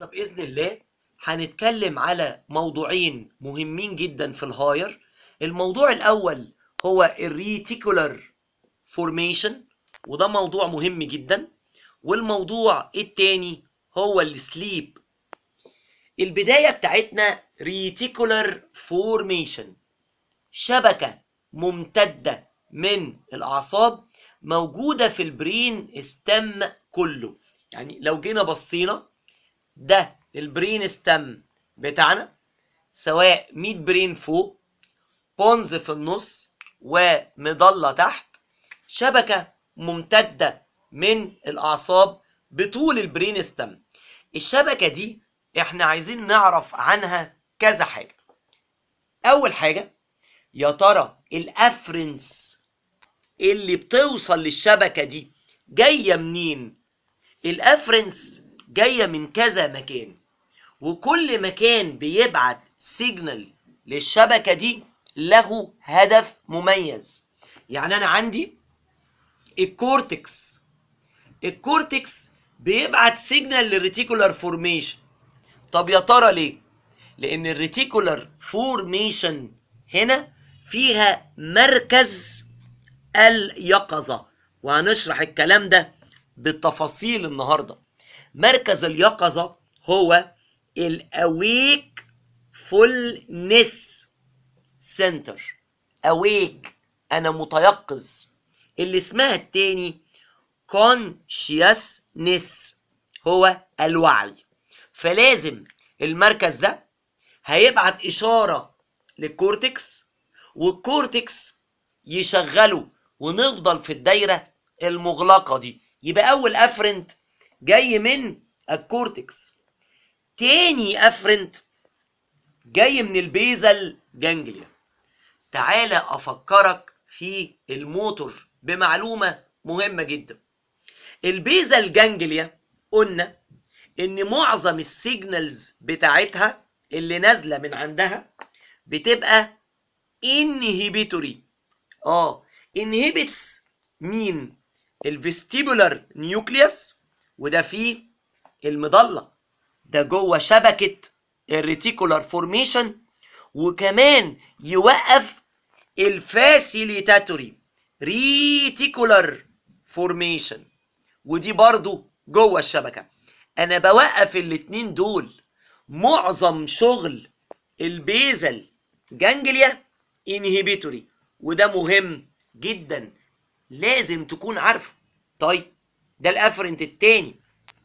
بإذن الله هنتكلم على موضوعين مهمين جدا في الهاير الموضوع الأول هو الريتيكولار فورميشن وده موضوع مهم جدا والموضوع التاني هو السليب البداية بتاعتنا ريتيكولار فورميشن شبكة ممتدة من الأعصاب موجودة في البرين استم كله يعني لو جينا بصينا ده البرين ستم بتاعنا سواء ميد برين فوق بونز في النص ومضلة تحت شبكة ممتدة من الأعصاب بطول البرين ستم الشبكة دي احنا عايزين نعرف عنها كذا حاجة أول حاجة يا ترى الأفرنس اللي بتوصل للشبكة دي جاية منين الأفرنس جاية من كذا مكان وكل مكان بيبعت سيجنال للشبكة دي له هدف مميز يعني أنا عندي الكورتكس الكورتكس بيبعت سيجنال للريتيكولار فورميشن طب يا ترى ليه لان الريتيكولار فورميشن هنا فيها مركز اليقظة وهنشرح الكلام ده بالتفاصيل النهاردة مركز اليقظة هو الاويك فولنس سنتر اويك انا متيقظ اللي اسمها التاني consciousness هو الوعي فلازم المركز ده هيبعت إشارة للكورتكس والكورتكس يشغله ونفضل في الدايرة المغلقة دي يبقى أول أفرنت جاي من الكورتكس تاني أفرنت جاي من البيزل جانجليا تعالى أفكرك في الموتور بمعلومة مهمة جدا البيزل جانجليا قلنا ان معظم السيجنالز بتاعتها اللي نازله من عندها بتبقى انهبيتوري اه انهبيتس مين الفيستيبولار نيوكليوس وده فيه المضله ده جوه شبكه الريتيكولار فورميشن وكمان يوقف الفاسيليتاتوري ريتيكولار فورميشن ودي برضو جوه الشبكه انا بوقف الاتنين دول معظم شغل البيزل جانجليا انهبيتوري وده مهم جدا لازم تكون عارفه طيب ده الافرنت التاني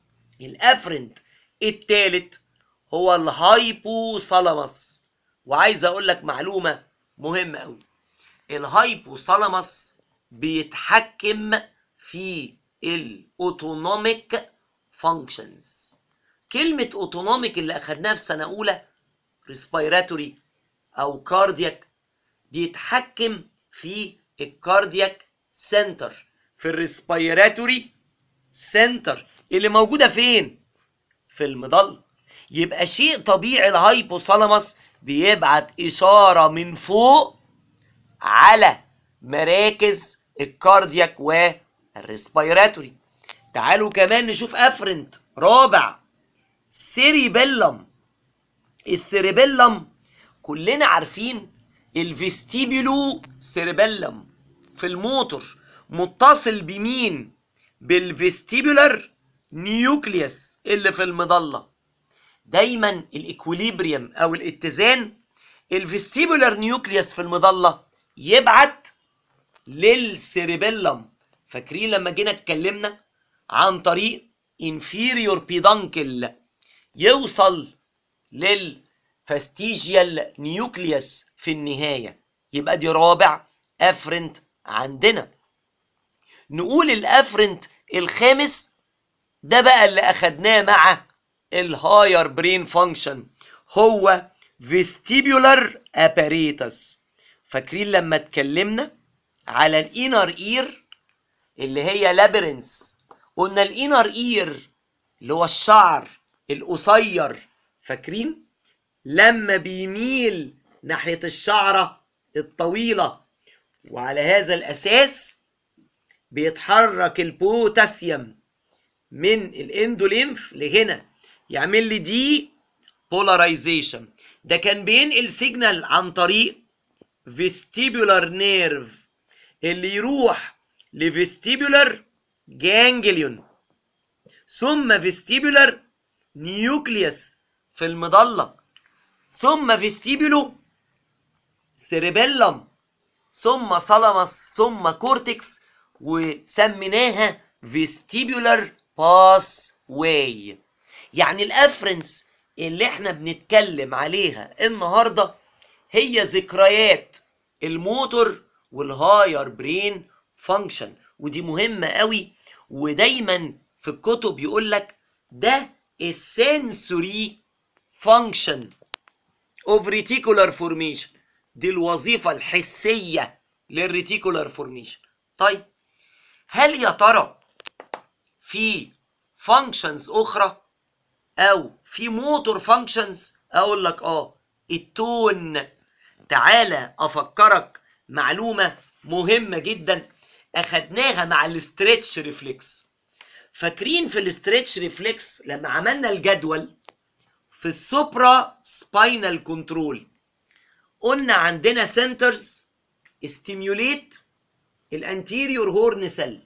الافرنت التالت هو الهايبوثالاموس وعايز اقول لك معلومه مهمه قوي الهايبوثالاموس بيتحكم في الاوتونوميك فانكشنز كلمة اوتونوميك اللي اخدناها في سنة اولى ريسبيراتوري او كاردياك بيتحكم في الكاردياك سنتر في الريسبيراتوري سنتر اللي موجودة فين؟ في المضل يبقى شيء طبيعي الهايبوثالاموس بيبعت إشارة من فوق على مراكز الكاردياك والريسبيراتوري تعالوا كمان نشوف افرنت رابع سيريبيلم السيريبيلم كلنا عارفين الفيستيبيولو سيريبيلم في الموتور متصل بمين بالفيستيبولار نيوكليوس اللي في المضلة دايما الاكوليبريم او الاتزان الفيستيبولار نيوكليوس في المضلة يبعت للسيريبيلم فاكرين لما جينا اتكلمنا عن طريق inferior peduncle يوصل للفاستيجيال نيوكليوس في النهاية يبقى دي رابع افرنت عندنا نقول الافرنت الخامس ده بقى اللي اخدناه مع الهاير برين فانكشن هو vestibular apparatus فاكرين لما اتكلمنا على الانر اير اللي هي لابرنس قلنا الانر اير اللي هو الشعر القصير فاكرين لما بيميل ناحية الشعرة الطويلة وعلى هذا الأساس بيتحرك البوتاسيوم من الاندوليمف لهنا يعمل لي دي بولاريزيشن ده كان بينقل سيجنال عن طريق فيستيبولار نيرف اللي يروح لفيستيبولار جانجليون ثم فيستيبولار نيوكليوس في المضلة ثم فيستيبولو سيربيلم ثم صلمس ثم كورتكس وسميناها فيستيبولار باس واي يعني الافرنس اللي احنا بنتكلم عليها النهارده هي ذكريات الموتور والهاير برين فانكشن ودي مهمه قوي ودايما في الكتب يقول لك ده السنسوري فانكشن اوف ريتيكولار فورميشن دي الوظيفه الحسيه للريتيكولار فورميشن طيب هل يا ترى في فانكشنز اخرى او في موتور فانكشنز اقول لك اه التون تعالى افكرك معلومه مهمه جدا اخدناها مع الاستريتش ريفلكس فاكرين في الاستريتش ريفلكس لما عملنا الجدول في السوبرا سباينال كنترول قلنا عندنا سنترز استيميوليت الانتيريور هورن سيل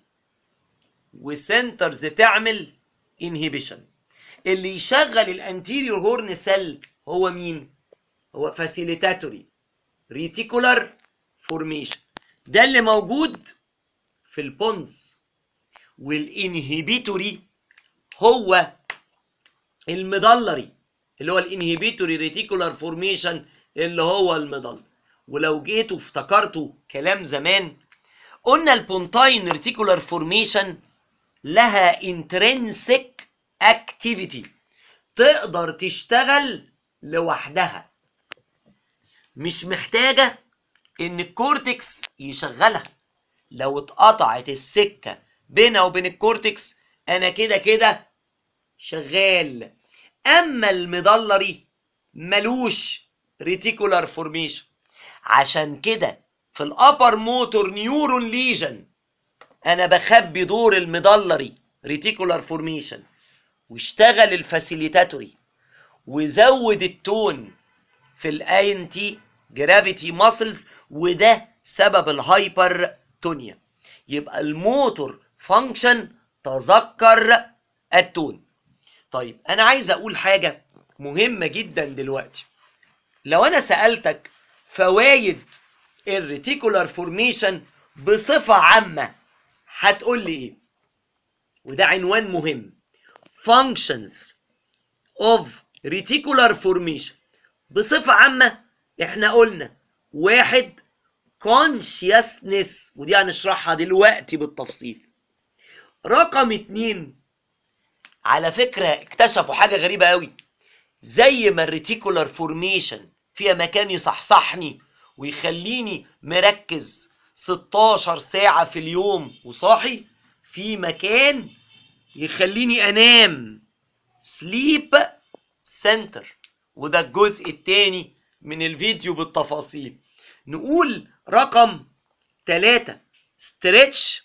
وسنترز تعمل انهيبيشن اللي يشغل الانتيريور هورن سيل هو مين هو فاسيليتاتوري ريتيكولار فورميشن ده اللي موجود في البونز والانهيبيتوري هو المضلري اللي هو الانهيبيتوري ريتيكولار فورميشن اللي هو المضل ولو جيتوا افتكرتوا كلام زمان قلنا البونتاين ريتيكولار فورميشن لها انترنسك اكتيفيتي تقدر تشتغل لوحدها مش محتاجة ان الكورتكس يشغلها لو اتقطعت السكة بينها وبين الكورتكس انا كده كده شغال اما المضلري ملوش ريتيكولار فورميشن عشان كده في الابر موتور نيورون ليجن انا بخبي دور المضلري ريتيكولار فورميشن واشتغل الفاسيليتاتوري وزود التون في الانتي جرافيتي ماسلز وده سبب الهايبر تونيا يبقى الموتور فانكشن تذكر التون طيب انا عايز اقول حاجه مهمه جدا دلوقتي لو انا سالتك فوايد الريتيكولار فورميشن بصفه عامه هتقول لي ايه وده عنوان مهم functions of reticular formation بصفة عامة احنا قلنا واحد consciousness ودي هنشرحها دلوقتي بالتفصيل رقم اتنين على فكرة اكتشفوا حاجة غريبة قوي زي ما الريتيكولار فورميشن فيها مكان يصحصحني ويخليني مركز 16 ساعة في اليوم وصاحي في مكان يخليني انام سليب سنتر وده الجزء التاني من الفيديو بالتفاصيل نقول رقم ثلاثة ستريتش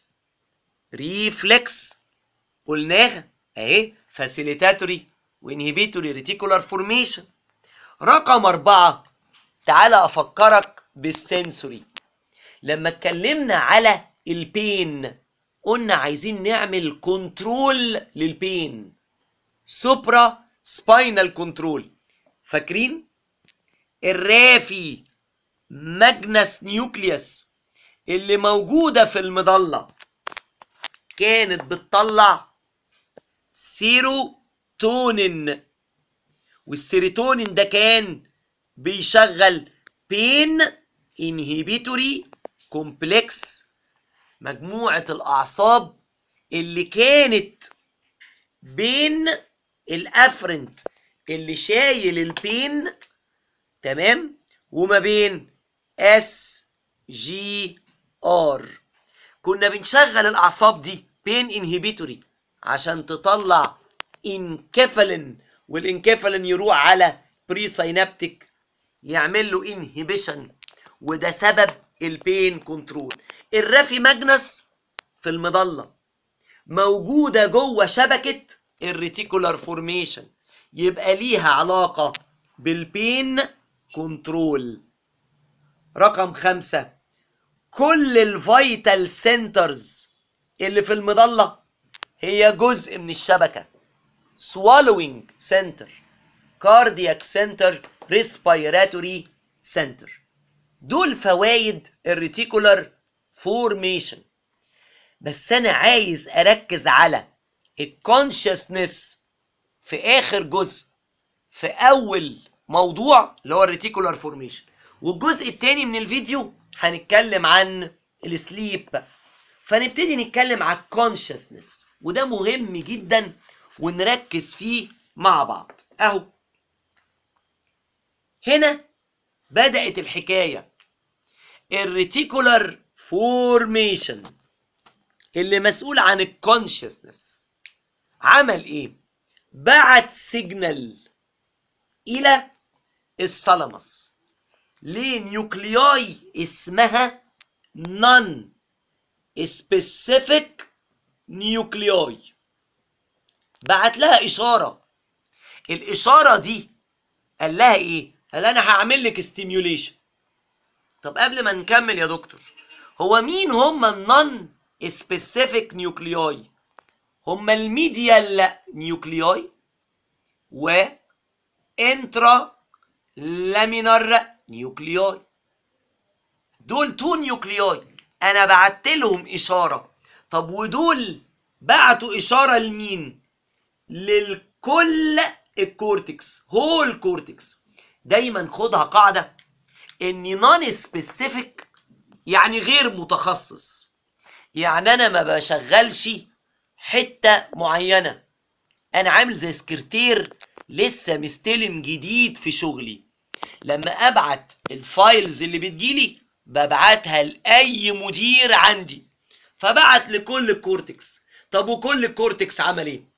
ريفلكس قلناها اهي فاسيليتاتوري وانهبيتوري ريتيكولار فورميشن رقم أربعة تعالى أفكرك بالسنسوري لما اتكلمنا على البين قلنا عايزين نعمل كنترول للبين سوبرا سباينال كنترول فاكرين الرافي ماجنس نيوكليوس اللي موجودة في المضلة كانت بتطلع سيروتونين والسيروتونين ده كان بيشغل بين انهبيتوري كومبلكس مجموعة الأعصاب اللي كانت بين الأفرنت اللي شايل البين تمام وما بين اس جي ار كنا بنشغل الأعصاب دي بين انهبيتوري عشان تطلع انكفالين والانكفالين يروح على بري ساينابتيك يعمل له انهبيشن وده سبب البين كنترول الرافي ماجنس في المظله موجوده جوه شبكه الريتيكولار فورميشن يبقى ليها علاقة بالبين كنترول رقم خمسة كل الفيتال سنترز اللي في المظلة هي جزء من الشبكة swallowing center cardiac center respiratory center دول فوائد الريتيكولار فورميشن بس انا عايز اركز على الكونشسنس في اخر جزء في اول موضوع اللي هو الريتيكولار فورميشن والجزء التاني من الفيديو هنتكلم عن السليب فنبتدي نتكلم على الكونشسنس وده مهم جدا ونركز فيه مع بعض اهو هنا بدأت الحكاية الريتيكولار فورميشن اللي مسؤول عن الكونشسنس عمل ايه بعت سيجنال الى الثالاموس لنيوكلياي اسمها نون سبيسيفيك نيوكلياي بعت لها اشاره الاشاره دي قال لها ايه قال انا هعمل لك ستيميوليشن طب قبل ما نكمل يا دكتور هو مين هم النون سبيسيفيك نيوكلياي هم الميديال نيوكلياي و انترا لامينار نيوكلياي دول تو نيوكلياي انا بعت لهم اشاره طب ودول بعتوا اشاره لمين للكل الكورتكس هول كورتكس دايما خدها قاعده ان نون سبيسيفيك يعني غير متخصص يعني انا ما بشغلش حته معينه انا عامل زي سكرتير لسه مستلم جديد في شغلي لما ابعت الفايلز اللي بتجيلي ببعتها لاي مدير عندي فبعت لكل الكورتكس طب وكل الكورتكس عمل ايه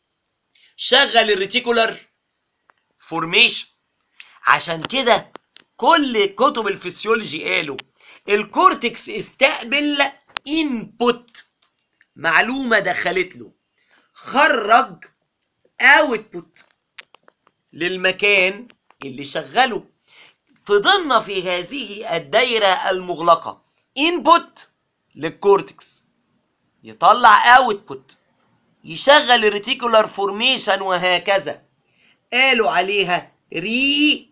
شغل الريتيكولار فورميشن عشان كده كل كتب الفسيولوجي قالوا الكورتكس استقبل انبوت معلومه دخلت له خرج اوتبوت للمكان اللي شغله فضلنا في هذه الدايره المغلقه انبوت للكورتكس يطلع اوتبوت يشغل الريتيكولار فورميشن وهكذا قالوا عليها ري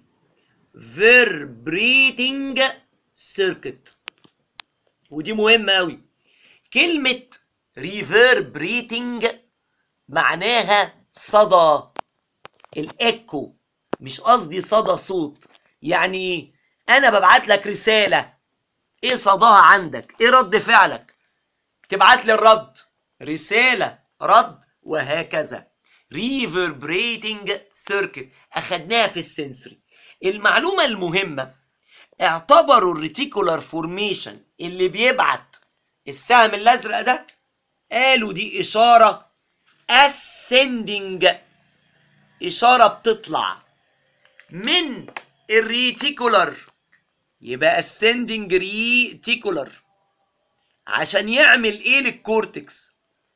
فيربريتنج سيركت ودي مهمة قوي كلمة ريفيربريتنج معناها صدى الايكو مش قصدي صدى صوت يعني ايه انا ببعت لك رسالة ايه صداها عندك ايه رد فعلك تبعت لي الرد رسالة رد وهكذا reverberating circuit اخدناها في السنسوري المعلومة المهمة اعتبروا الريتيكولار فورميشن اللي بيبعت السهم الازرق ده قالوا دي اشارة ascending اشارة بتطلع من الريتيكولار يبقى ascending ريتيكولار عشان يعمل ايه للكورتكس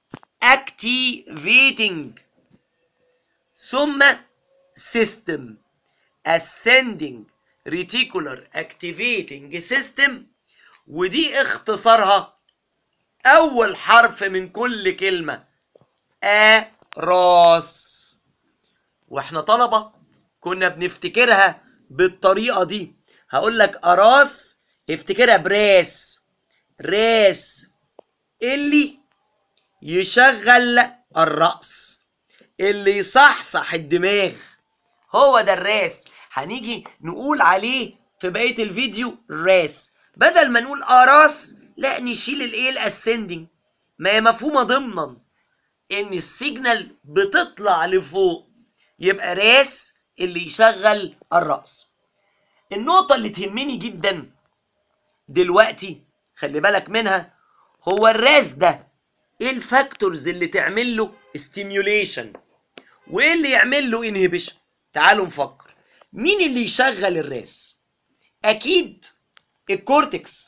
activating ثم system ascending reticular activating system ودي اختصارها اول حرف من كل كلمة اراس واحنا طلبة كنا بنفتكرها بالطريقة دي هقول لك اراس افتكرها براس راس اللي يشغل الرأس اللي يصحصح الدماغ هو ده الراس هنيجي نقول عليه في بقية الفيديو راس بدل ما نقول اراس لا نشيل الايه الاسندنج ما هي مفهومة ضمنا ان السيجنال بتطلع لفوق يبقى راس اللي يشغل الرأس النقطة اللي تهمني جدا دلوقتي خلي بالك منها هو الراس ده ايه الفاكتورز اللي تعمل له ستيميوليشن وايه اللي يعمل له انهبيشن تعالوا نفكر مين اللي يشغل الراس اكيد الكورتكس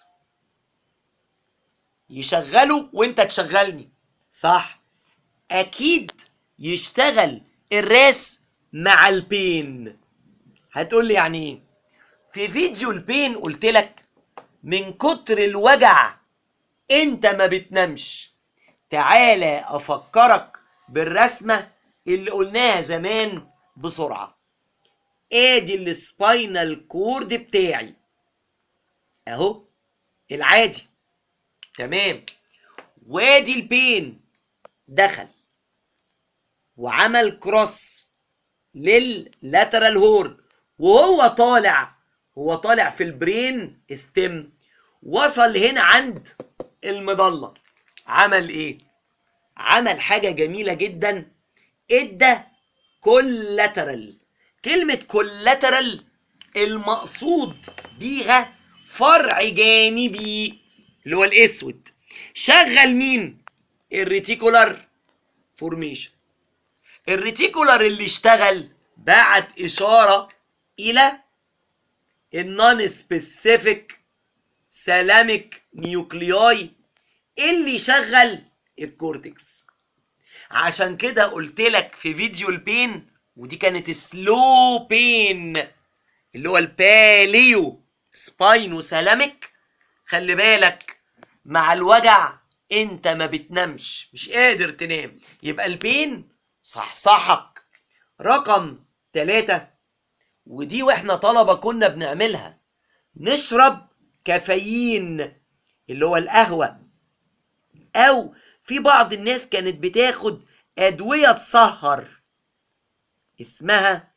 يشغله وانت تشغلني صح اكيد يشتغل الراس مع البين هتقول لي يعني ايه في فيديو البين قلت لك من كتر الوجع انت ما بتنامش تعالى افكرك بالرسمه اللي قلناها زمان بسرعه ادي السباينال كورد بتاعي اهو العادي تمام وادي البين دخل وعمل كروس لللاترال هورن وهو طالع هو طالع في البرين ستيم وصل هنا عند المضلة عمل ايه عمل حاجة جميلة جدا ادى كولاترال كلمة كولاترال المقصود بيها فرع جانبي اللي هو الاسود شغل مين الريتيكولار فورميشن الريتيكولار اللي اشتغل بعت اشاره الى النون سبيسيفيك سلامك نيوكلياي اللي شغل الكورتكس عشان كده قلت لك في فيديو البين ودي كانت سلو بين اللي هو الباليو سباينو سلامك خلي بالك مع الوجع انت ما بتنامش مش قادر تنام يبقى البين صحصحك رقم ثلاثة ودي واحنا طلبة كنا بنعملها نشرب كافيين اللي هو القهوة او في بعض الناس كانت بتاخد ادوية تسهر اسمها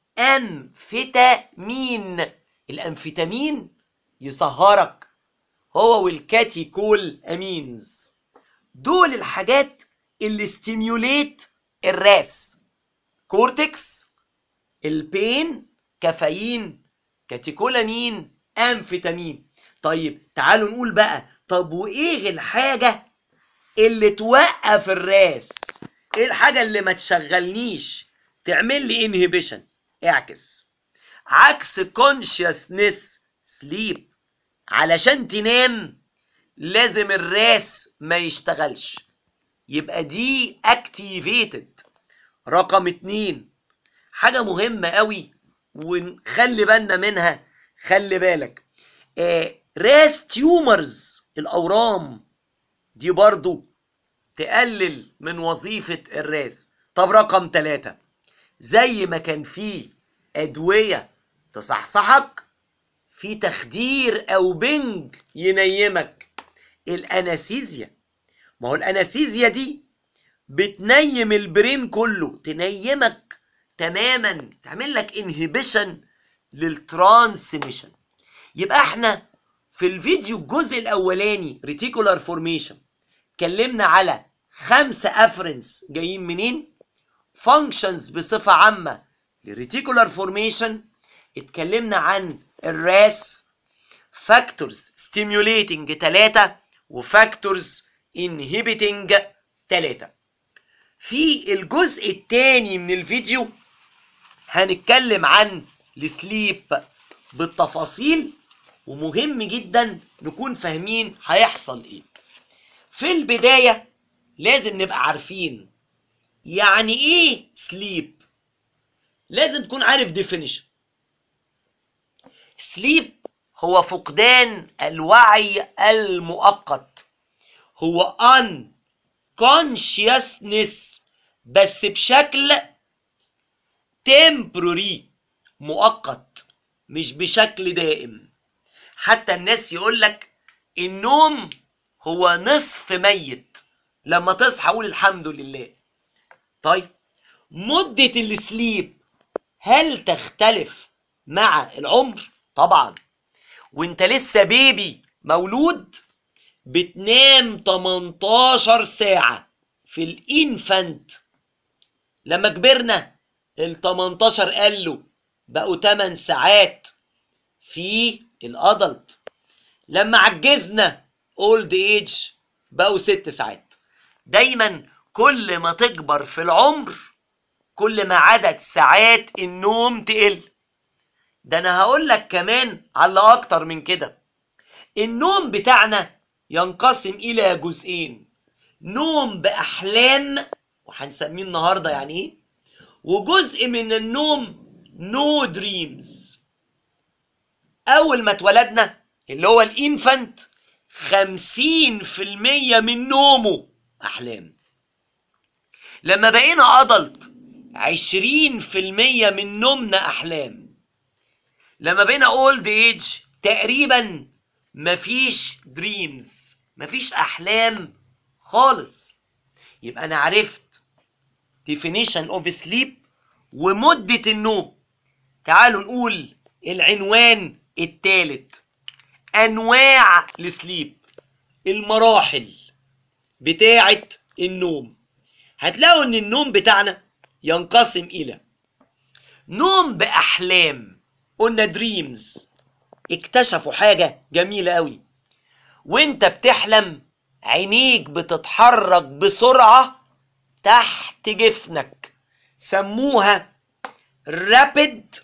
انفيتامين الانفيتامين يسهرك هو والكاتيكول امينز دول الحاجات اللي ستيميوليت الراس كورتكس البين كافيين كاتيكولامين امفيتامين طيب تعالوا نقول بقى طب وايه الحاجه اللي توقف الراس ايه الحاجه اللي ما تشغلنيش تعمل لي انهبيشن اعكس عكس كونشسنس سليب علشان تنام لازم الراس ما يشتغلش يبقى دي اكتيفيتد رقم اتنين حاجة مهمة قوي ونخلي بالنا منها خلي بالك آه راس تيومرز الأورام دي برضو تقلل من وظيفة الراس طب رقم ثلاثة زي ما كان في أدوية تصحصحك في تخدير أو بنج ينيمك الأناسيزيا ما هو الأناسيزيا دي بتنيم البرين كله تنيمك تماما تعمل لك انهبيشن للترانسميشن يبقى احنا في الفيديو الجزء الاولاني ريتيكولار فورميشن اتكلمنا على خمسة افرنس جايين منين فانكشنز بصفة عامة للريتيكولار فورميشن اتكلمنا عن الراس فاكتورز ستيميوليتنج 3 وفاكتورز انهبيتنج 3 في الجزء الثاني من الفيديو هنتكلم عن السليب بالتفاصيل ومهم جدا نكون فاهمين هيحصل ايه في البداية لازم نبقى عارفين يعني ايه سليب لازم تكون عارف ديفينيشن سليب هو فقدان الوعي المؤقت هو unconsciousness بس بشكل temporary مؤقت مش بشكل دائم حتى الناس يقولك النوم هو نصف ميت لما تصحى قول الحمد لله طيب مدة السليب هل تختلف مع العمر طبعا وانت لسه بيبي مولود بتنام 18 ساعة في الانفانت لما كبرنا ال 18 قالوا بقوا 8 ساعات في الادلت لما عجزنا اولد ايج بقوا 6 ساعات دايما كل ما تكبر في العمر كل ما عدد ساعات النوم تقل ده انا هقول لك كمان على اكتر من كده النوم بتاعنا ينقسم الى جزئين نوم باحلام وهنسميه النهارده يعني ايه وجزء من النوم نو دريمز اول ما اتولدنا اللي هو الانفانت خمسين في المية من نومه احلام لما بقينا ادلت عشرين في المية من نومنا احلام لما بقينا اولد ايج تقريبا مفيش دريمز مفيش احلام خالص يبقى انا عرفت definition of sleep ومدة النوم تعالوا نقول العنوان التالت انواع السليب المراحل بتاعة النوم هتلاقوا ان النوم بتاعنا ينقسم الى نوم باحلام قلنا دريمز اكتشفوا حاجة جميلة قوي وانت بتحلم عينيك بتتحرك بسرعة تحت جفنك سموها rapid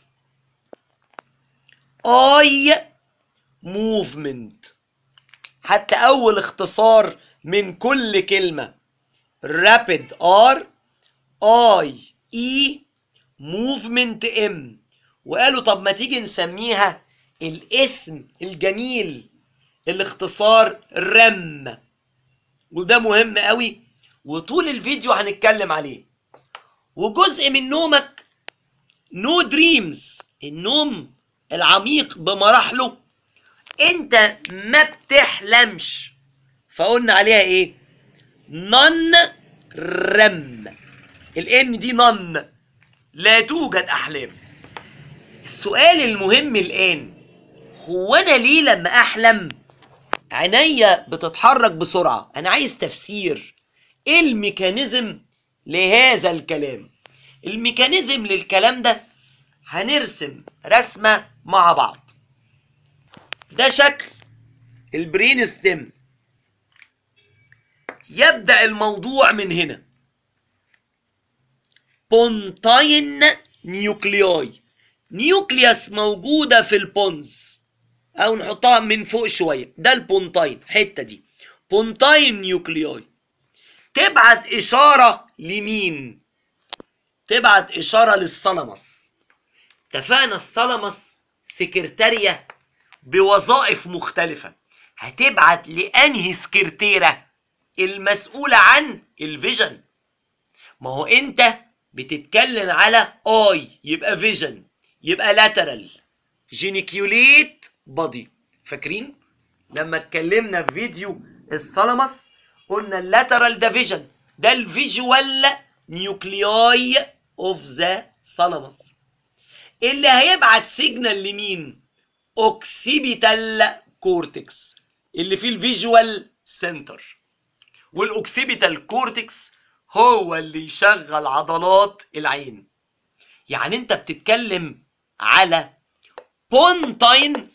eye movement حتى اول اختصار من كل كلمة rapid R I E movement M وقالوا طب ما تيجي نسميها الاسم الجميل الاختصار رم وده مهم قوي وطول الفيديو هنتكلم عليه وجزء من نومك نو دريمز النوم العميق بمراحله انت ما بتحلمش فقلنا عليها ايه نون رم الان دي نون لا توجد احلام السؤال المهم الان هو انا ليه لما احلم عينيا بتتحرك بسرعه انا عايز تفسير ايه الميكانيزم لهذا الكلام الميكانيزم للكلام ده هنرسم رسمه مع بعض ده شكل البرين ستيم يبدا الموضوع من هنا بونتاين نيوكلياي نيوكليوس موجوده في البونز او نحطها من فوق شويه ده البونتاين الحته دي بونتاين نيوكلياي تبعت اشاره لمين تبعت اشاره للثالاموس اتفقنا الثالاموس سكرتاريه بوظائف مختلفه هتبعت لانهي سكرتيره المسؤوله عن الفيجن ما هو انت بتتكلم على اي يبقى فيجن يبقى لاترال جينيكيوليت بادي فاكرين لما اتكلمنا في فيديو الثالاموس قلنا اللاترال ده فيجن ده الفيجوال نيوكلياي اوف ذا ثالاموس اللي هيبعت سيجنال لمين اوكسيبيتال كورتكس اللي فيه الفيجوال سنتر والاوكسيبيتال كورتكس هو اللي يشغل عضلات العين يعني انت بتتكلم على بونتاين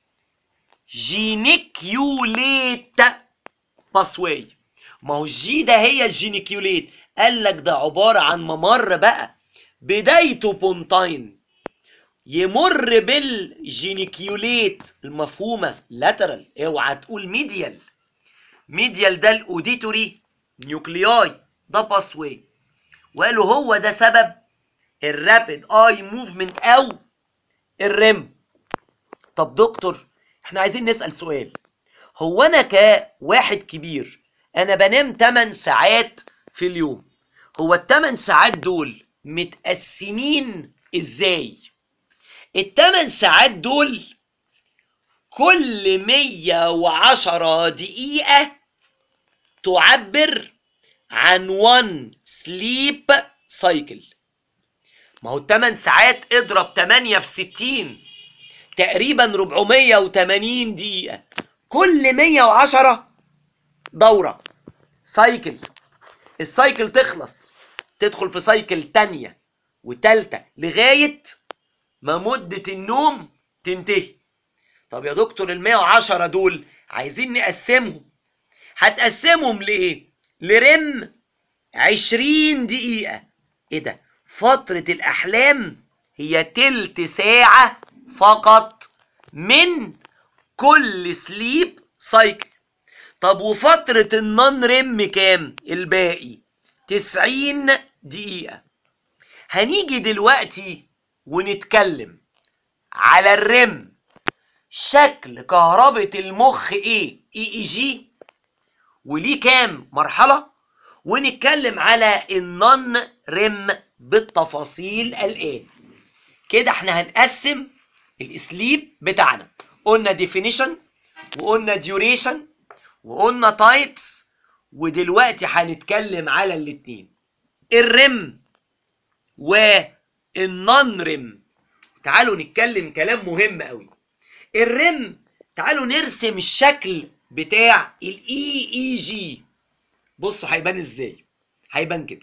جينيكيوليت باسواي ما هو الجي ده هي الجينيكيوليت قال لك ده عبارة عن ممر بقى بدايته بونتاين يمر بالجينيكيوليت المفهومة لاترال اوعى تقول ميديال ميديال ده الاوديتوري نيوكلياي ده باسواي وقالوا هو ده سبب الرابid اي موفمنت او الرم طب دكتور احنا عايزين نسأل سؤال هو انا كواحد كبير انا بنام 8 ساعات في اليوم هو الثمان ساعات دول متقسمين ازاي الثمان ساعات دول كل 110 دقيقة تعبر عن 1 سليب سايكل ما هو الثمان ساعات اضرب 8 في 60 تقريبا 480 دقيقة كل 110 دورة سايكل السايكل تخلص تدخل في سايكل تانية وتالتة لغاية ما مدة النوم تنتهي طب يا دكتور ال 110 دول عايزين نقسمهم هتقسمهم لإيه؟ لرم 20 دقيقة إيه ده؟ فترة الأحلام هي تلت ساعة فقط من كل سليب سايكل طب وفترة النون ريم كام؟ الباقي 90 دقيقة هنيجي دلوقتي ونتكلم على الرم شكل كهربة المخ ايه اي اي جي وليه كام مرحلة ونتكلم على النون رم بالتفاصيل الآن كده احنا هنقسم الاسليب بتاعنا قلنا ديفينيشن وقلنا ديوريشن وقلنا تايبس ودلوقتي هنتكلم على الاتنين الرم والنون رم تعالوا نتكلم كلام مهم قوي الرم تعالوا نرسم الشكل بتاع الاي اي جي بصوا هيبان ازاي هيبان كده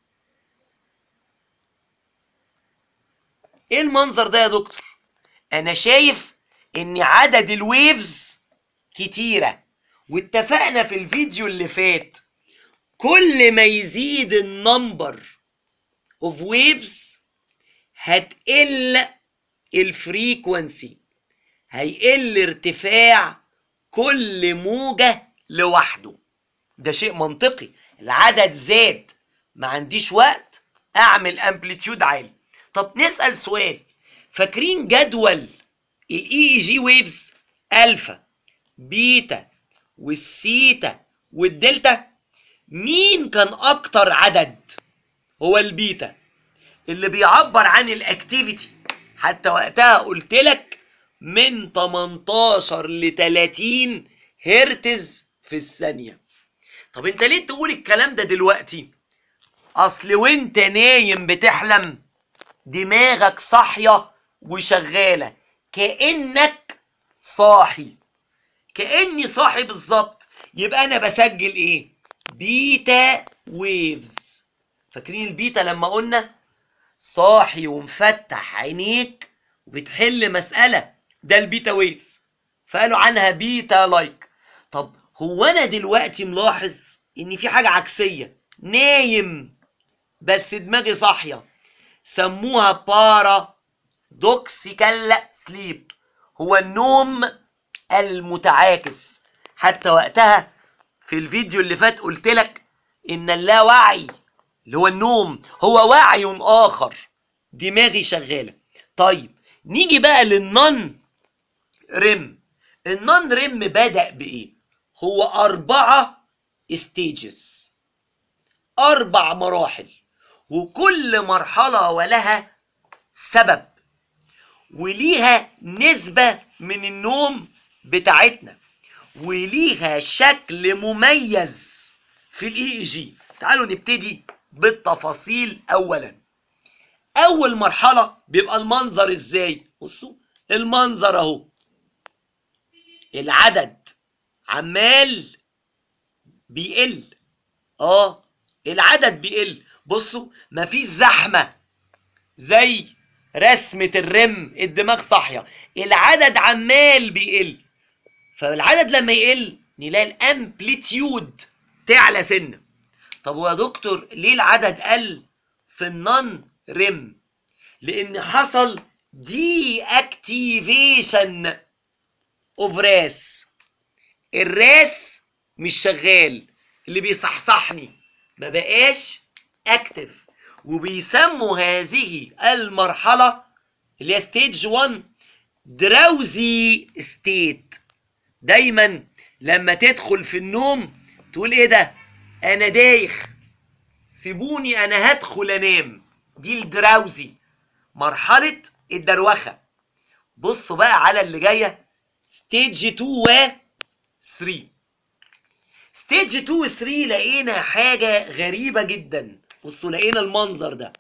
ايه المنظر ده يا دكتور انا شايف ان عدد الويفز كتيره واتفقنا في الفيديو اللي فات كل ما يزيد النمبر اوف ويفز هتقل الفريكونسي هيقل ارتفاع كل موجة لوحده ده شيء منطقي العدد زاد ما عنديش وقت اعمل امبليتيود عالي طب نسأل سؤال فاكرين جدول الاي اي جي ويفز الفا بيتا والسيتا والدلتا مين كان اكتر عدد هو البيتا اللي بيعبر عن الاكتيفيتي حتى وقتها قلت لك من 18 ل 30 هرتز في الثانية طب انت ليه تقول الكلام ده دلوقتي اصل وانت نايم بتحلم دماغك صاحية وشغالة كأنك صاحي كأني صاحي بالظبط يبقى انا بسجل ايه بيتا ويفز فاكرين البيتا لما قلنا صاحي ومفتح عينيك وبتحل مسألة ده البيتا ويفز فقالوا عنها بيتا لايك طب هو انا دلوقتي ملاحظ ان في حاجة عكسية نايم بس دماغي صاحية سموها بارا دوكسيكال سليب هو النوم المتعاكس حتى وقتها في الفيديو اللي فات قلت لك ان اللاوعي اللي هو النوم هو وعي اخر دماغي شغاله طيب نيجي بقى للنون ريم النون ريم بدأ بايه هو اربعة ستيجز اربع مراحل وكل مرحلة ولها سبب وليها نسبة من النوم بتاعتنا وليها شكل مميز في الاي اي جي تعالوا نبتدي بالتفاصيل اولا اول مرحله بيبقى المنظر ازاي بصوا المنظر اهو العدد عمال بيقل اه العدد بيقل بصوا مفيش زحمه زي رسمه الرم الدماغ صاحيه العدد عمال بيقل فالعدد لما يقل نلاقي الامبليتيود تعلى سنه طب يا دكتور ليه العدد قل في النون ريم لان حصل دي اكتيفيشن اوف راس الراس مش شغال اللي بيصحصحني ما بقاش اكتف وبيسموا هذه المرحله اللي هي ستيج 1 دراوزي ستيت دايما لما تدخل في النوم تقول ايه ده انا دايخ سيبوني انا هدخل انام دي الدراوزي مرحلة الدروخة بصوا بقى على اللي جاية ستيج 2 و 3 ستيج 2 و 3 لقينا حاجة غريبة جدا بصوا لقينا المنظر ده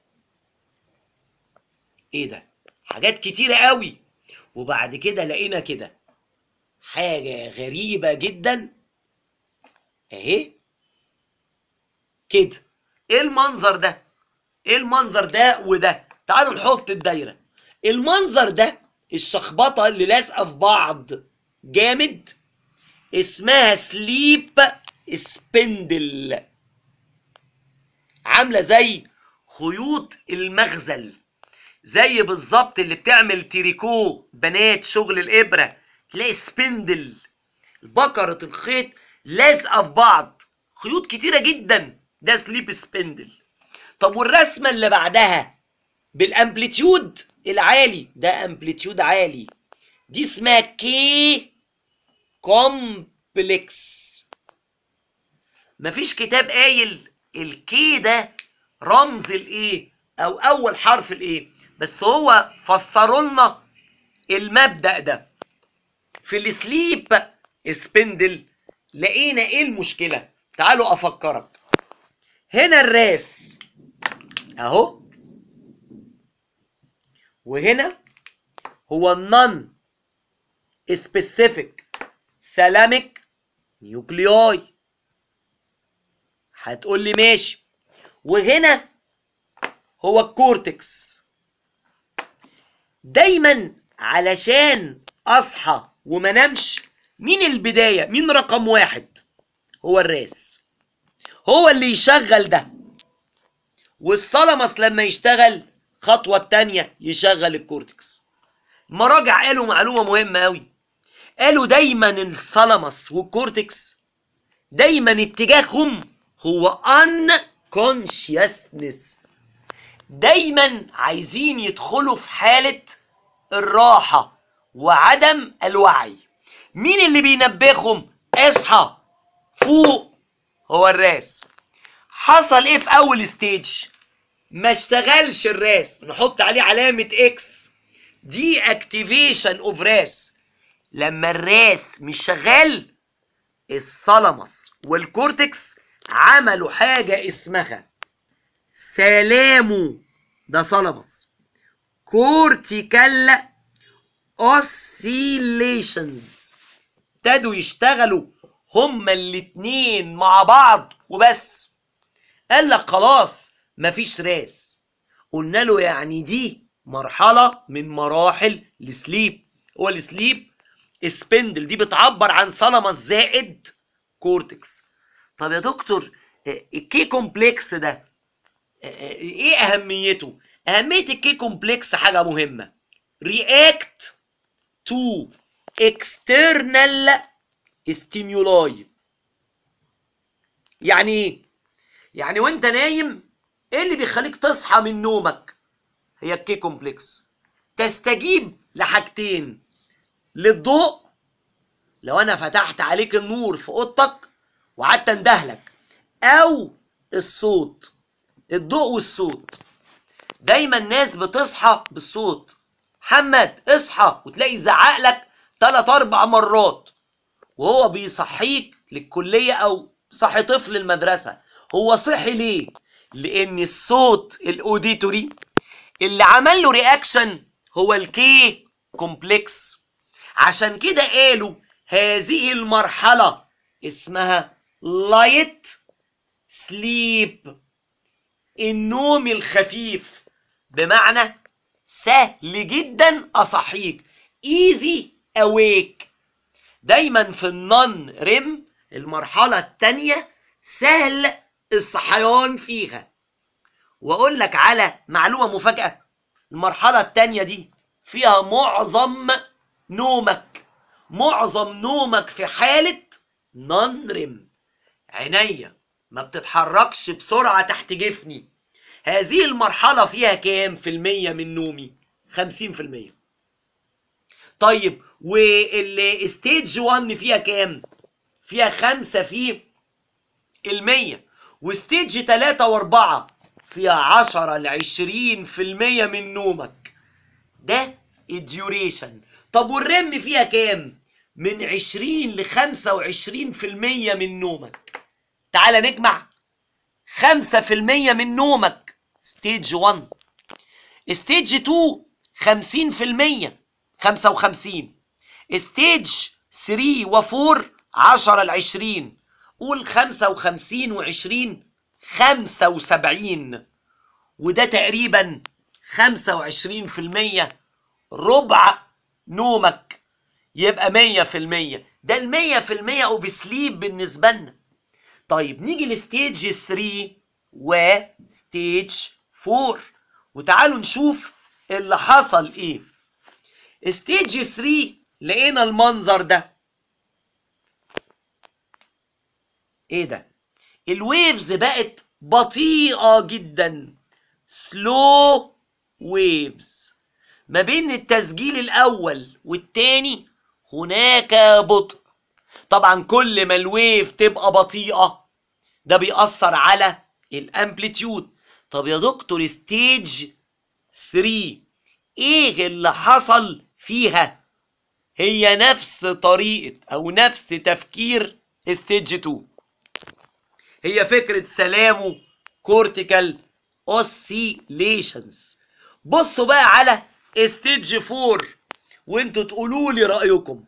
ايه ده حاجات كتيرة قوي وبعد كده لقينا كده حاجة غريبة جدا اهي كده ايه المنظر ده ايه المنظر ده وده تعالوا نحط الدايره المنظر ده الشخبطه اللي لازقه في بعض جامد اسمها سليب سبندل عامله زي خيوط المغزل زي بالظبط اللي بتعمل تريكو بنات شغل الابره تلاقي سبندل بكره الخيط لازقه في بعض خيوط كتيره جدا ده سليب سبندل طب والرسمه اللي بعدها بالامبليتيود العالي ده امبليتيود عالي دي اسمها كي كومبلكس مفيش كتاب قايل الكي ده رمز الايه او اول حرف الايه بس هو فسروا لنا المبدا ده في السليب سبندل لقينا ايه المشكله تعالوا افكرك هنا الراس اهو وهنا هو النون سبيسيفيك سلامك نيوكلياي هتقول لي ماشي وهنا هو الكورتكس دايما علشان اصحى وما نمش مين البدايه مين رقم واحد هو الراس هو اللي يشغل ده والصلمس لما يشتغل خطوة التانية يشغل الكورتكس مراجع قالوا معلومة مهمة أوي قالوا دايما الصلمس والكورتكس دايما اتجاههم هو unconsciousness دايما عايزين يدخلوا في حالة الراحة وعدم الوعي مين اللي بينبههم اصحى فوق هو الراس حصل ايه في اول ستيج ما اشتغلش الراس نحط عليه علامة اكس دي اكتيفيشن اوف راس لما الراس مش شغال الثالاموس والكورتكس عملوا حاجة اسمها سلامو ده ثالاموس كورتيكال اوسيليشنز ابتدوا يشتغلوا هما الاتنين مع بعض وبس قال لك خلاص مفيش راس قلنا له يعني دي مرحلة من مراحل السليب هو السليب سبندل دي بتعبر عن ثالاموس زائد كورتكس طب يا دكتور آه، الكي كومبلكس ده آه، آه، ايه اهميته اهمية الكي كومبلكس حاجة مهمة react to external stimuli يعني ايه يعني وانت نايم ايه اللي بيخليك تصحى من نومك هي الكي كومبلكس تستجيب لحاجتين للضوء لو انا فتحت عليك النور في اوضتك وقعدت اندهلك او الصوت الضوء والصوت دايما الناس بتصحى بالصوت محمد اصحى وتلاقي يزعق لك ثلاث اربع مرات وهو بيصحيك للكليه او صحي طفل المدرسه هو صحي ليه لان الصوت الاوديتوري اللي عمل له رياكشن هو الكي كومبلكس عشان كده قالوا هذه المرحله اسمها لايت سليب النوم الخفيف بمعنى سهل جدا اصحيك ايزي اويك دايما في النون ريم المرحلة التانية سهل الصحيان فيها واقول لك على معلومة مفاجأة المرحلة التانية دي فيها معظم نومك معظم نومك في حالة نون ريم عينيا ما بتتحركش بسرعة تحت جفني هذه المرحلة فيها كام في المية من نومي خمسين في المية طيب والستيج 1 فيها كام فيها خمسة في المية وستيج تلاتة واربعة فيها عشرة لعشرين في المية من نومك ده الديوريشن طب والرم فيها كام من عشرين لخمسة وعشرين في المية من نومك تعال نجمع خمسة في المية من نومك ستيج 1 ستيج 2 خمسين في المية خمسة وخمسين ستيج 3 و4 عشرة لعشرين قول خمسة وخمسين وعشرين خمسة وسبعين وده تقريبا خمسة وعشرين في المية ربع نومك يبقى مية في المية ده المية في المية اوف سليب بالنسبة لنا طيب نيجي لستيج 3 وستيج 4 وتعالوا نشوف اللي حصل ايه ستيج 3 لقينا المنظر ده ايه ده الويفز بقت بطيئة جدا سلو ويفز ما بين التسجيل الاول والتاني هناك بطء طبعا كل ما الويف تبقى بطيئه ده بيأثر على الامبليتيود طب يا دكتور ستيج 3 ايه اللي حصل فيها هي نفس طريقة او نفس تفكير ستيج 2 هي فكرة سلامو كورتيكال اوسيليشنز بصوا بقى على ستيج 4 وانتوا تقولوا لي رأيكم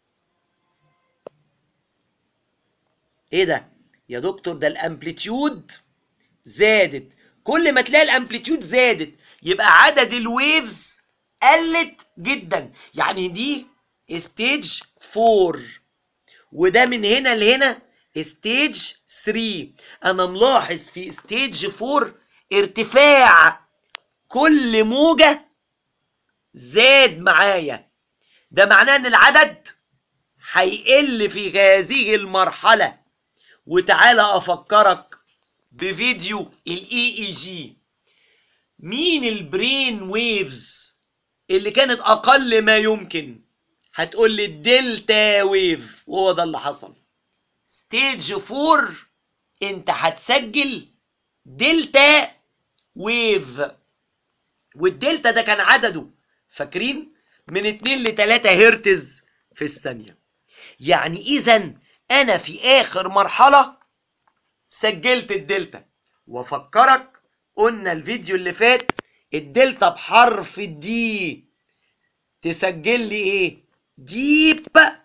ايه ده يا دكتور ده الامبليتيود زادت كل ما تلاقي الامبليتيود زادت يبقى عدد الويفز قلت جدا يعني دي ستيج 4 وده من هنا لهنا ستيج 3 انا ملاحظ في ستيج 4 ارتفاع كل موجة زاد معايا ده معناه ان العدد هيقل في هذه المرحلة وتعالى افكرك بفيديو الاي اي جي مين البرين ويفز اللي كانت اقل ما يمكن هتقول لي الدلتا ويف وهو ده اللي حصل ستيج 4 انت هتسجل دلتا ويف والدلتا ده كان عدده فاكرين من 2 ل 3 هرتز في الثانيه يعني اذا انا في اخر مرحله سجلت الدلتا وافكرك قلنا الفيديو اللي فات الدلتا بحرف الدي تسجل لي ايه ديب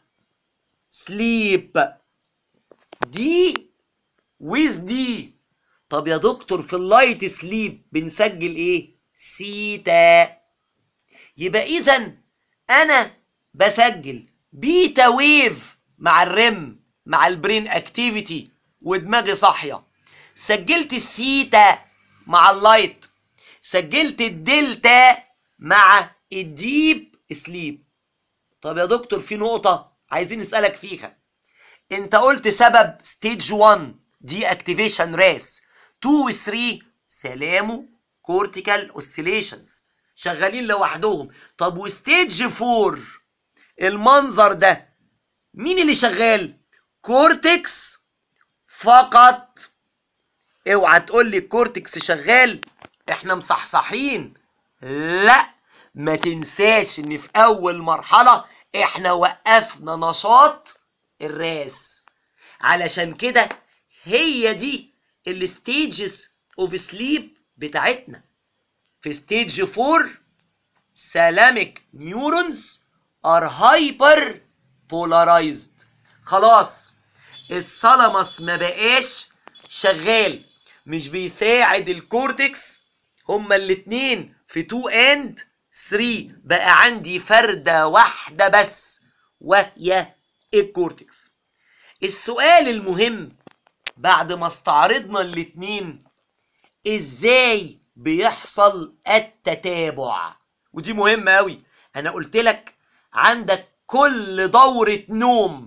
سليب دي ويز دي طب يا دكتور في اللايت سليب بنسجل ايه سيتا يبقى اذا انا بسجل بيتا ويف مع الرم مع البرين اكتيفيتي ودماغي صاحيه سجلت السيتا مع اللايت سجلت الدلتا مع الديب سليب طب يا دكتور في نقطة عايزين نسألك فيها انت قلت سبب ستيج 1 دي اكتيفيشن ريس 2 و 3 سلامو كورتيكال اوسيليشنز شغالين لوحدهم طب وستيج 4 المنظر ده مين اللي شغال كورتكس فقط اوعى تقول لي الكورتكس شغال احنا مصحصحين لا ما تنساش ان في اول مرحلة احنا وقفنا نشاط الراس علشان كده هي دي الستيجز اوف سليب بتاعتنا في ستيج 4 سلامك نيورونز ار هايبر بولارايزد خلاص الثالاموس ما بقاش شغال مش بيساعد الكورتكس هما الاتنين في 2 اند 3 بقى عندي فردة واحدة بس وهي الكورتكس السؤال المهم بعد ما استعرضنا الاتنين ازاي بيحصل التتابع ودي مهمة قوي انا قلت لك عندك كل دورة نوم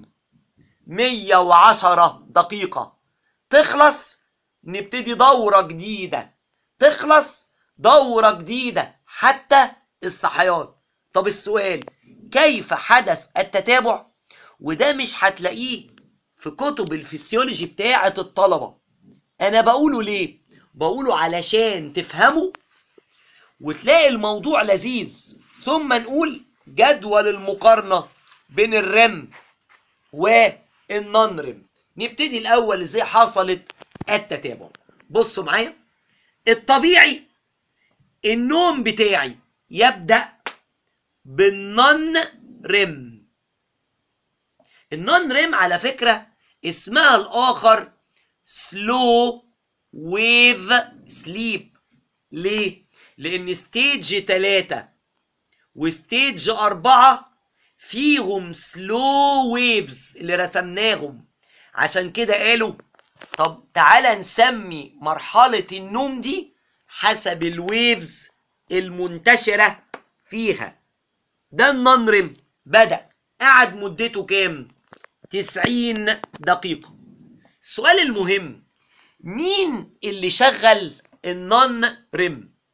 110 دقيقة تخلص نبتدي دورة جديدة تخلص دورة جديدة حتى الصحيان طب السؤال كيف حدث التتابع وده مش هتلاقيه في كتب الفسيولوجي بتاعة الطلبة انا بقوله ليه بقوله علشان تفهموا وتلاقي الموضوع لذيذ ثم نقول جدول المقارنة بين الرم والنون رم نبتدي الاول ازاي حصلت التتابع بصوا معايا الطبيعي النوم بتاعي يبدأ بالنون ريم النون ريم على فكرة اسمها الآخر سلو ويف سليب ليه؟ لأن ستيج تلاتة وستيج أربعة فيهم سلو ويفز اللي رسمناهم عشان كده قالوا طب تعالى نسمي مرحلة النوم دي حسب الويفز المنتشرة فيها ده النون ريم بدأ قعد مدته كام؟ 90 دقيقة السؤال المهم مين اللي شغل النون ريم؟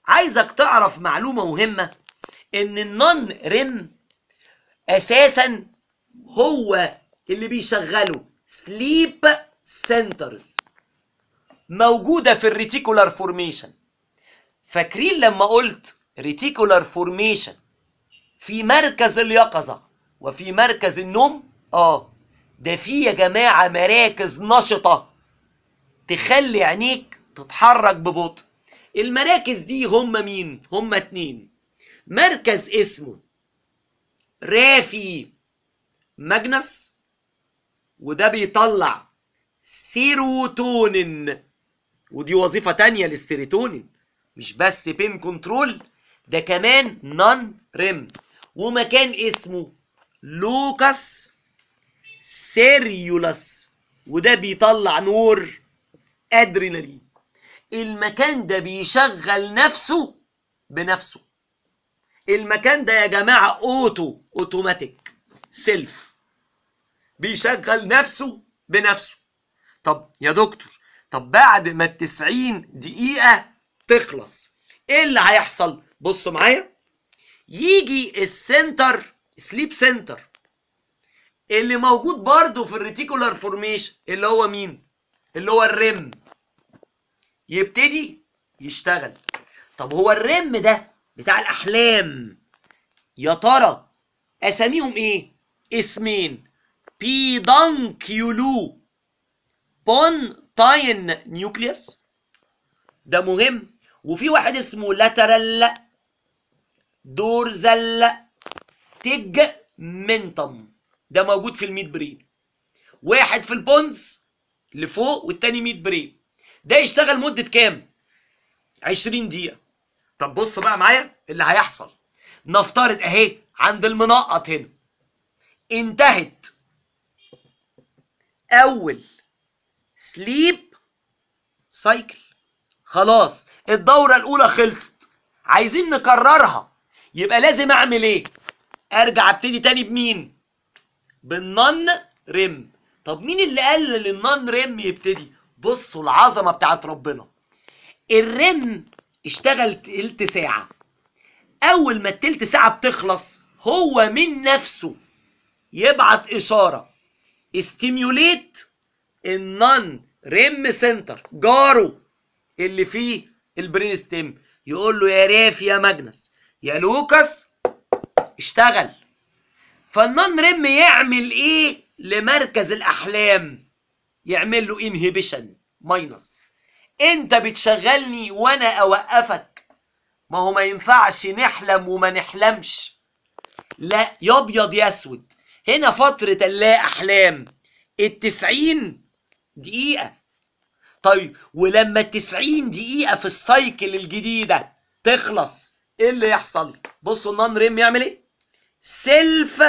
عايزك تعرف معلومه مهمه ان النون ريم اساسا هو اللي بيشغله سليب سنترز موجوده في الريتيكولار فورميشن فاكرين لما قلت ريتيكولار فورميشن في مركز اليقظه وفي مركز النوم اه ده في يا جماعه مراكز نشطه تخلي عينيك تتحرك ببطء المراكز دي هم مين هم اتنين مركز اسمه رافي ماجنس وده بيطلع سيروتونين ودي وظيفة تانية للسيروتونين مش بس بين كنترول ده كمان نون ريم ومكان اسمه لوكاس سيريولاس وده بيطلع نور ادرينالين المكان ده بيشغل نفسه بنفسه المكان ده يا جماعة اوتو اوتوماتيك سيلف بيشغل نفسه بنفسه طب يا دكتور طب بعد ما التسعين دقيقة تخلص ايه اللي هيحصل بصوا معايا يجي السنتر سليب سنتر اللي موجود برضه في الريتيكولار فورميشن اللي هو مين اللي هو الريم يبتدي يشتغل طب هو الريم ده بتاع الاحلام يا ترى اساميهم ايه اسمين بيدانكيولو بونتاين نيوكليوس ده مهم وفي واحد اسمه لاترال دورزال تيجمنتم ده موجود في الميد برين واحد في البونز اللي فوق والتاني ميد برين ده يشتغل مدة كام 20 دقيقة طب بص بقى معايا اللي هيحصل نفترض اهي عند المنقط هنا انتهت اول سليب سايكل خلاص الدورة الأولى خلصت عايزين نكررها يبقى لازم أعمل إيه؟ أرجع أبتدي تاني بمين؟ بالنون ريم طب مين اللي قال للنون ريم يبتدي؟ بصوا العظمة بتاعت ربنا الريم اشتغل تلت ساعة أول ما التلت ساعة بتخلص هو من نفسه يبعت إشارة استيميوليت النون ريم سنتر جاره اللي فيه البرين ستيم يقول له يا رافي يا ماجنس يا لوكاس اشتغل فالنون ريم يعمل ايه لمركز الاحلام يعمل له انهبيشن ماينس انت بتشغلني وانا اوقفك ما هو ما ينفعش نحلم وما نحلمش لا يا ابيض يا اسود هنا فترة اللا احلام التسعين دقيقة طيب ولما التسعين دقيقة في السايكل الجديدة تخلص ايه اللي يحصل بصوا النون ريم يعمل ايه سيلف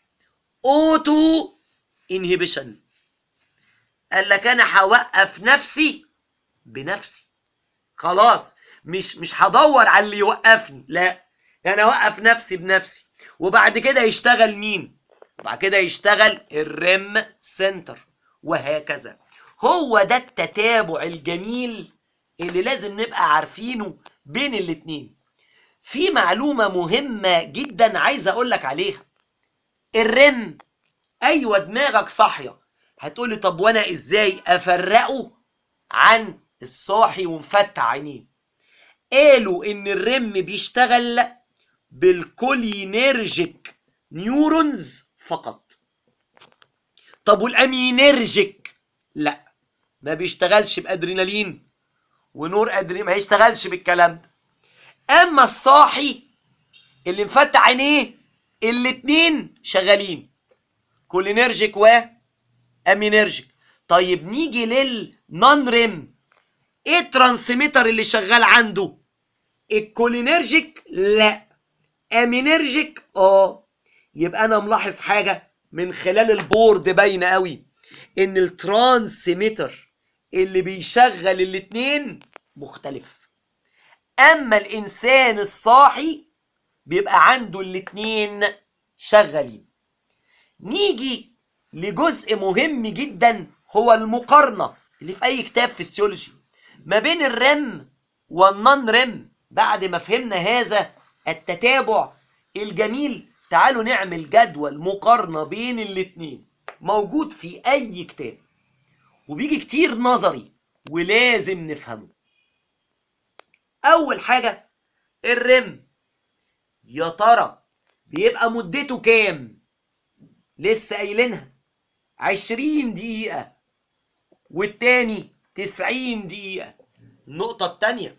اوتو انهبيشن قال لك انا هوقف نفسي بنفسي خلاص مش مش هدور على اللي يوقفني لا انا اوقف نفسي بنفسي وبعد كده يشتغل مين بعد كده يشتغل الريم سنتر وهكذا هو ده التتابع الجميل اللي لازم نبقى عارفينه بين الاتنين في معلومة مهمة جدا عايز اقولك عليها الرم ايوه دماغك صاحية هتقولي طب وانا ازاي افرقه عن الصاحي ومفتح عينيه قالوا ان الرم بيشتغل بالكولينيرجيك نيورونز فقط طب والامينيرجيك لا ما بيشتغلش بادرينالين ونور ادرينالين ما يشتغلش بالكلام ده اما الصاحي اللي مفتح عينيه الاتنين شغالين كولينيرجيك و امينيرجيك طيب نيجي للنون ريم ايه الترانسميتر اللي شغال عنده الكولينيرجيك لا امينيرجيك اه يبقى انا ملاحظ حاجه من خلال البورد باينه قوي ان الترانسميتر اللي بيشغل الاتنين مختلف اما الانسان الصاحي بيبقى عنده الاتنين شغالين نيجي لجزء مهم جدا هو المقارنة اللي في اي كتاب فيسيولوجي ما بين الرم والنون رم بعد ما فهمنا هذا التتابع الجميل تعالوا نعمل جدول مقارنة بين الاتنين موجود في أي كتاب وبيجي كتير نظري ولازم نفهمه أول حاجة الرم يا ترى بيبقى مدته كام لسه قايلينها عشرين دقيقة والتاني تسعين دقيقة النقطة التانية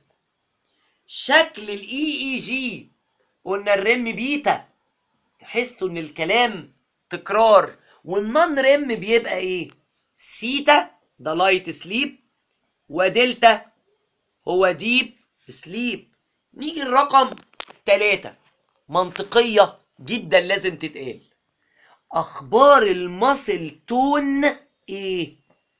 شكل الاي اي جي قلنا الرم بيتا تحسوا ان الكلام تكرار والنون رم بيبقى ايه سيتا ده لايت سليب ودلتا هو ديب سليب نيجي الرقم تلاتة منطقية جدا لازم تتقال اخبار المصل تون ايه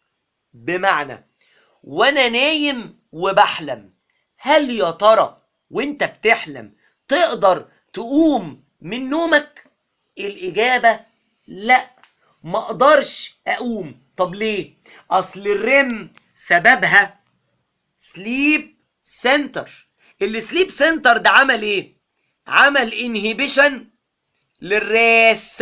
بمعنى وانا نايم وبحلم هل يا ترى وانت بتحلم تقدر تقوم من نومك الاجابه لا ما اقدرش اقوم طب ليه اصل الرم سببها سليب سنتر السليب سنتر ده عمل ايه عمل انهيبيشن للراس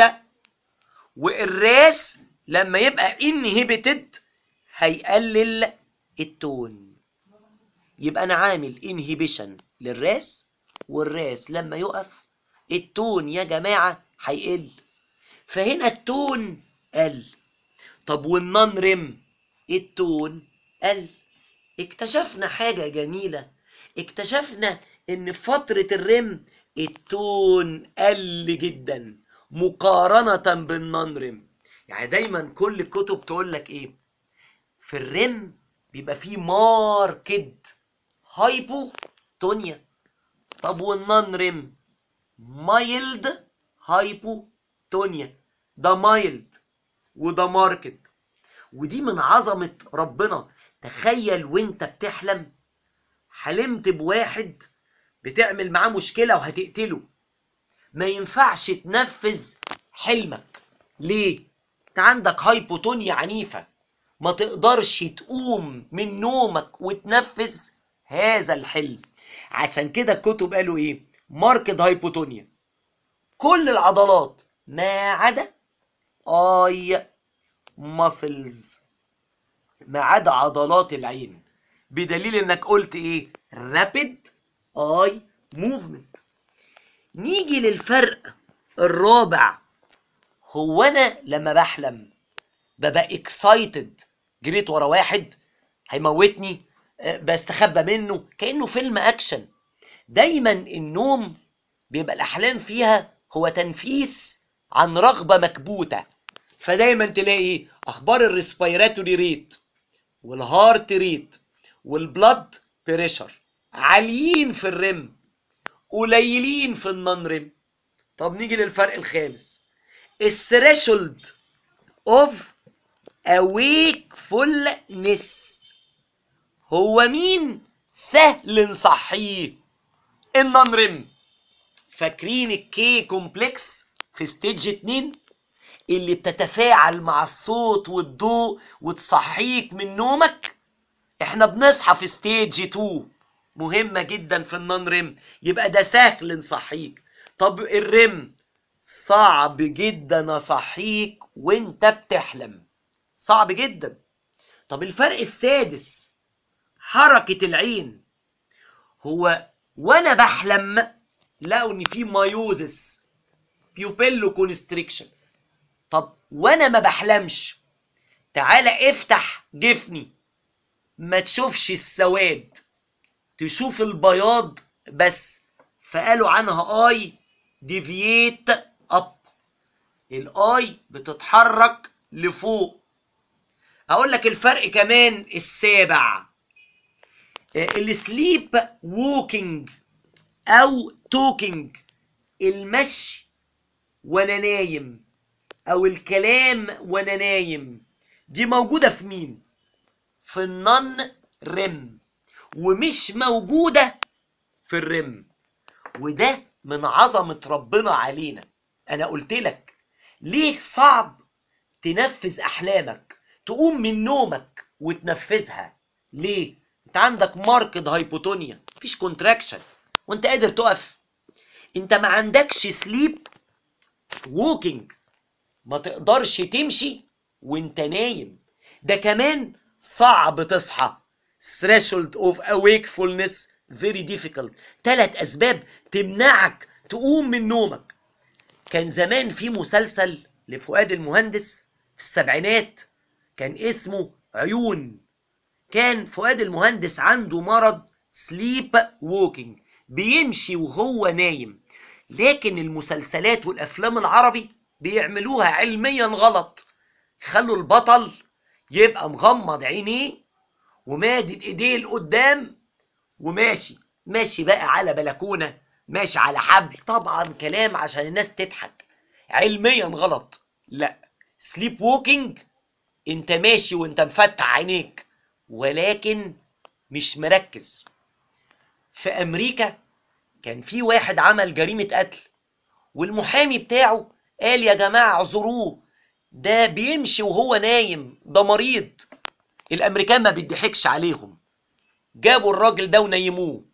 والراس لما يبقى انهبيتد هيقلل التون يبقى انا عامل انهبيشن للراس والراس لما يقف التون يا جماعه هيقل فهنا التون قل طب والنون ريم التون قل اكتشفنا حاجه جميله اكتشفنا ان في فتره الريم التون قل جدا مقارنه بالنون ريم يعني دايما كل الكتب تقول لك ايه في الريم بيبقى فيه ماركد هايبوتونيا طب والنون ريم مايلد هايبوتونيا ده مايلد وده ماركد ودي من عظمة ربنا تخيل وانت بتحلم حلمت بواحد بتعمل معاه مشكلة وهتقتله ما ينفعش تنفذ حلمك ليه؟ انت عندك هايبوتونيا عنيفة ما تقدرش تقوم من نومك وتنفذ هذا الحلم عشان كده الكتب قالوا ايه ماركت هايبوتونيا كل العضلات ما عدا اي ماسلز ما عدا عضلات العين بدليل انك قلت ايه رابيد اي موفمنت نيجي للفرق الرابع هو انا لما بحلم ببقى اكسايتد جريت ورا واحد هيموتني آه، بستخبى منه كانه فيلم اكشن دايما النوم بيبقى الاحلام فيها هو تنفيس عن رغبه مكبوته فدايما تلاقي اخبار الريسبيراتوري ريت والهارت ريت والبلد بريشر عاليين في الرم قليلين في النون ريم طب نيجي للفرق الخامس الثريشولد اوف awakefulness هو مين سهل نصحيه النون ريم فاكرين الكي كومبلكس في ستيج 2 اللي بتتفاعل مع الصوت والضوء وتصحيك من نومك احنا بنصحى في ستيج 2 مهمة جدا في النون ريم يبقى ده سهل نصحيك طب الريم صعب جدا اصحيك وانت بتحلم صعب جدا طب الفرق السادس حركة العين هو وانا بحلم لقوا ان في مايوزس بيوبيلو كونستريكشن طب وانا ما بحلمش تعالى افتح جفني ما تشوفش السواد تشوف البياض بس فقالوا عنها اي ديفييت اب الاي بتتحرك لفوق اقول لك الفرق كمان السابع السليب ووكينج او توكينج المشي وانا نايم او الكلام وانا نايم دي موجوده في مين في النون ريم ومش موجوده في الرم وده من عظمه ربنا علينا انا قلت لك ليه صعب تنفذ احلامك تقوم من نومك وتنفذها ليه انت عندك ماركد هايبوتونيا مفيش كونتراكشن وانت قادر تقف انت ما عندكش سليب ووكينج ما تقدرش تمشي وانت نايم ده كمان صعب تصحى threshold of awakefulness very difficult ثلاث اسباب تمنعك تقوم من نومك كان زمان في مسلسل لفؤاد المهندس في السبعينات كان اسمه عيون كان فؤاد المهندس عنده مرض سليب ووكينج بيمشي وهو نايم لكن المسلسلات والافلام العربي بيعملوها علميا غلط خلوا البطل يبقى مغمض عينيه ومادد ايديه لقدام وماشي ماشي بقى على بلكونه ماشي على حبل طبعا كلام عشان الناس تضحك علميا غلط لا سليب ووكينج انت ماشي وانت مفتح عينيك ولكن مش مركز في امريكا كان في واحد عمل جريمه قتل والمحامي بتاعه قال يا جماعه اعذروه ده بيمشي وهو نايم ده مريض الامريكان ما بيضحكش عليهم جابوا الراجل ده ونيموه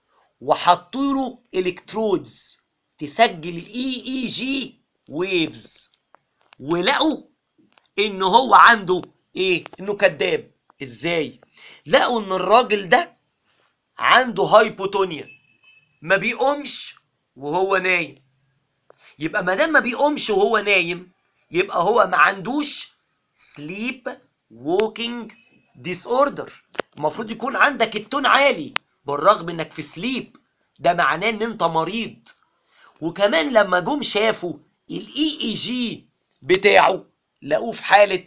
وحطوا له الكترودز تسجل الاي اي جي ويفز ولقوا ان هو عنده ايه انه كذاب ازاي لقوا ان الراجل ده عنده هايبوتونيا ما بيقومش وهو نايم يبقى ما دام ما بيقومش وهو نايم يبقى هو ما عندوش سليب ووكينج ديس اوردر المفروض يكون عندك التون عالي بالرغم انك في سليب ده معناه ان انت مريض وكمان لما جم شافوا الاي اي جي بتاعه لقوه في حاله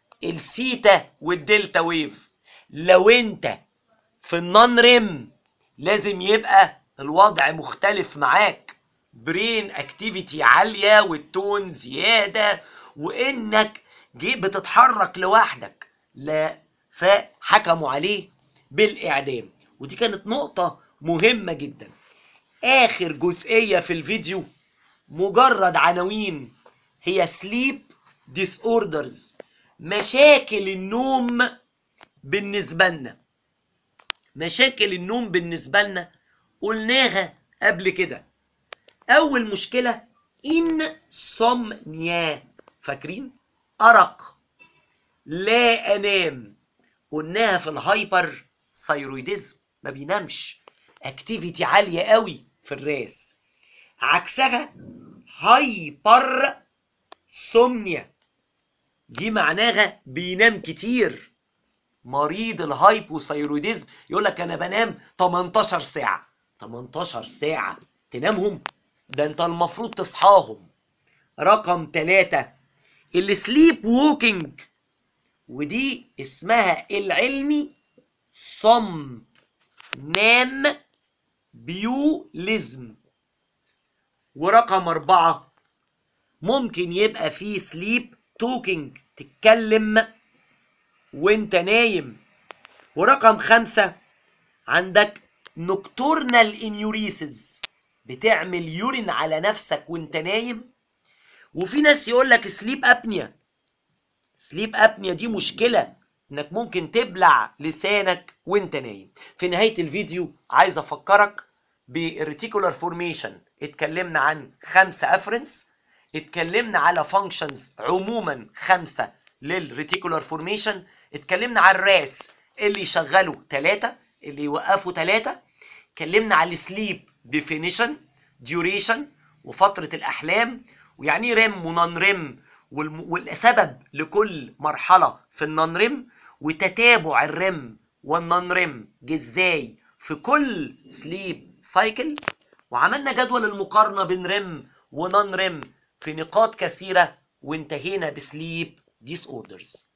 السيتا والدلتا ويف لو انت في النون ريم لازم يبقى الوضع مختلف معاك برين اكتيفيتي عاليه والتون زياده وانك جي بتتحرك لوحدك لا فحكموا عليه بالاعدام ودي كانت نقطه مهمه جدا اخر جزئيه في الفيديو مجرد عناوين هي سليب ديس اوردرز مشاكل النوم بالنسبه لنا مشاكل النوم بالنسبه لنا قلناها قبل كده اول مشكله انسومنيا فاكرين ارق لا انام قلناها في الهايبر ثايرويدزم ما بينامش اكتيفيتي عاليه قوي في الراس عكسها هايبر سومنيا دي معناها بينام كتير مريض الهايبوثايروديزم يقول لك انا بنام 18 ساعه 18 ساعه تنامهم ده انت المفروض تصحاهم رقم ثلاثة السليب ووكينج ودي اسمها العلمي صم نام بيوليزم ورقم أربعة ممكن يبقى فيه سليب توكينج تتكلم وانت نايم ورقم خمسة عندك نوكتورنال انيوريسز بتعمل يورين على نفسك وانت نايم وفي ناس يقول لك سليب ابنيا سليب ابنيا دي مشكلة انك ممكن تبلع لسانك وانت نايم في نهاية الفيديو عايز افكرك بالريتيكولار فورميشن اتكلمنا عن خمسة افرنس اتكلمنا على فانكشنز عموما خمسة للريتيكولار فورميشن اتكلمنا على الراس اللي يشغلوا ثلاثة اللي يوقفوا ثلاثة اتكلمنا على السليب ديفينيشن ديوريشن وفترة الأحلام ويعني ريم ونون ريم والسبب لكل مرحلة في النون ريم وتتابع الريم والنون ريم ازاي في كل سليب سايكل وعملنا جدول المقارنة بين ريم ونون ريم في نقاط كثيرة وانتهينا بسليب ديس اوردرز